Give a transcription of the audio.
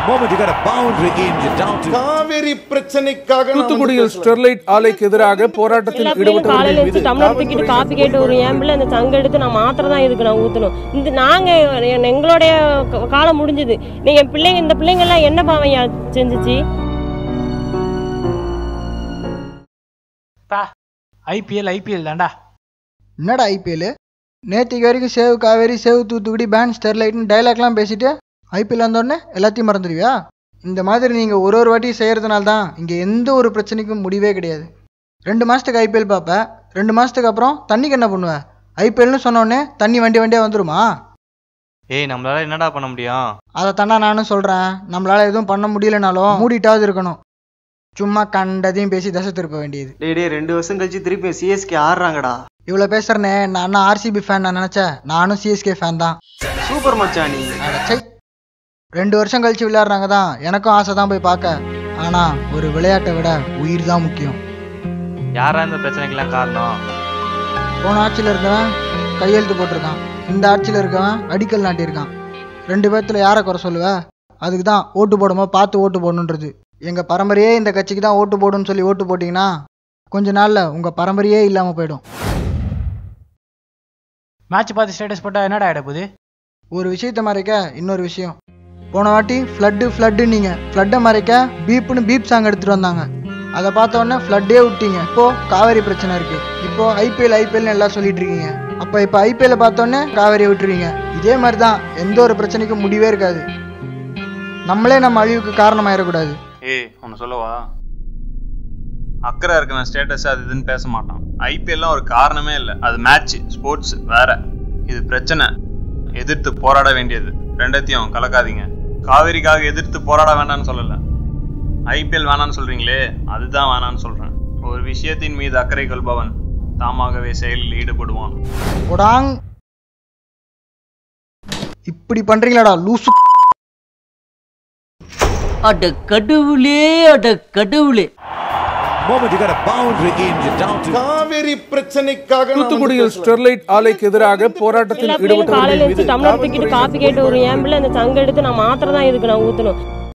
moment you got a boundary in down to Kaveri பிரச்சனைக்காக நான் வந்து தூத்துக்குடியில் பேசல. ஸ்டெர்லைட் ஆலைக்கு எதிராக போராட்டத்தில் எல்லா பிள்ளைங்களும் காலையில ஈடுபட்டவர்கள் எழுந்து மீது டம்ளர் தூக்கிட்டு காப்பி கேட்டு ஒரு என் பிள்ளை இந்த சங்கு எடுத்து நான் மாத்திரை தான் இதுக்கு நான் ஊற்றணும் இந்த நாங்கள் எங்களுடைய க- காலம் முடிஞ்சுது நீங்கள் பிள்ளைங்க இந்த பிள்ளைங்க எல்லாம் என்ன பாவையா செஞ்சுச்சு பா ஐபிஎல் ஐபிஎல் தான்டா என்னடா ஐபிஎல் நேற்றுக்கு வரைக்கும் save Kaveri save Thoothukudi ban ஸ்டெர்லைட்னு டைலாக்லாம் பேசிட்டு ஐபிஎல் வந்தோடனே எல்லாத்தையும் மறந்துடுவியா இந்த மாதிரி நீங்கள் ஒரு ஒரு வாட்டி செய்கிறதுனால தான் இங்கே எந்த ஒரு பிரச்சனைக்கும் முடிவே கிடையாது ரெண்டு மாதத்துக்கு ஐபிஎல் பார்ப்ப ரெண்டு மாதத்துக்கு அப்புறம் தண்ணிக்கு என்ன பண்ணுவ ஐபிஎல்னு சொன்னோடனே தண்ணி வண்டி வண்டியாக வந்துருமா ஏய் நம்மளால என்னடா பண்ண முடியும் அதை தானே நானும் சொல்கிறேன் நம்மளால் எதுவும் பண்ண முடியலனாலும் மூடிட்டாவது இருக்கணும் சும்மா கண்டதையும் பேசி தசை திருப்ப வேண்டியது டேய் டேய் ரெண்டு வருஷம் கழிச்சு திருப்பி சிஎஸ்கே ஆடுறாங்கடா இவ்வளோ பேசுகிறனே நான் ஆர்சிபி ஃபேன் நான் நினச்சேன் நானும் சிஎஸ்கே ஃபேன் தான் சூப்பர் மச்சான் நீ அடச்சை ரெண்டு வருஷம் கழிச்சு விளையாடுறாங்க தான் எனக்கும் ஆசை தான் போய் பார்க்க ஆனா ஒரு விளையாட்டை விட உயிர் தான் முக்கியம் யாரா இந்த பிரச்சனைக்கெல்லாம் காரணம் போன ஆட்சியில் இருக்கவன் கையெழுத்து போட்டிருக்கான் இந்த ஆட்சியில் இருக்கவன் அடிக்கல் நாட்டியிருக்கான் ரெண்டு பேர்த்துல யாரை குறை சொல்லுவ அதுக்கு தான் ஓட்டு போடும்போது பார்த்து ஓட்டு போடணுன்றது எங்க பரம்பரையே இந்த கட்சிக்கு தான் ஓட்டு போடுன்னு சொல்லி ஓட்டு போட்டிங்கன்னா கொஞ்ச நாள்ல உங்க பரம்பரையே இல்லாம போயிடும் மேட்ச் பார்த்து ஸ்டேட்டஸ் போட்டா என்னடா ஆயிட போகுது ஒரு விஷயத்தை மறைக்க இன்னொரு விஷயம் போன வாட்டி ஃப்ளட்டு ஃப்ளட்டு நீங்க ஃப்ளட்டை மறைக்க பீப்னு பீப் சாங் எடுத்துட்டு வந்தாங்க அதை பார்த்த உடனே ஃப்ளட்டே விட்டீங்க இப்போ காவேரி பிரச்சனை இருக்கு இப்போ ஐபிஎல் ஐபிஎல்னு எல்லாம் சொல்லிட்டு இருக்கீங்க அப்போ இப்போ ஐபிஎல்ல பார்த்தோன்னே காவேரியை விட்டுருவீங்க இதே மாதிரி தான் எந்த ஒரு பிரச்சனைக்கும் முடிவே இருக்காது நம்மளே நம்ம அழிவுக்கு காரணமாயிடக்கூடாது ஏய் ஒன்று சொல்லவா அக்கறை இருக்கவன் ஸ்டேட்டஸ் அது இதுன்னு பேச மாட்டான் ஐபிஎல்லாம் ஒரு காரணமே இல்லை அது மேட்ச் ஸ்போர்ட்ஸ் வேற இது பிரச்சனை எதிர்த்து போராட வேண்டியது ரெண்டத்தையும் கலக்காதீங்க காவிரிக்காக எதிர்த்து போராட வேண்டாம்னு சொல்லல ஐபிஎல் வேணாம்னு சொல்றீங்களே அதுதான் வேணாம்னு சொல்றேன் ஒரு விஷயத்தின் மீது அக்கறை கொள்பவன் தாமாகவே செயலில் ஈடுபடுவான் போடாங் இப்படி பண்றீங்களாடா லூசு அட கடவுளே அட கடவுளே moment you got a boundary in down to Kaveri பிரச்சனைக்காக நான் வந்து தூத்துக்குடியில் பேசல. ஸ்டெர்லைட் ஆலைக்கு எதிராக போராட்டத்தில் எல்லா பிள்ளைங்களும் காலையில ஈடுபட்டவர்கள் எழுந்து மீது டம்ளர் தூக்கிட்டு காவல்துறை காப்பி கேட்டு ஒரு என் பிள்ளை இந்த சங்கு எடுத்து நான் மாத்திரை தான் இதுக்கு நான் ஊற்றணும்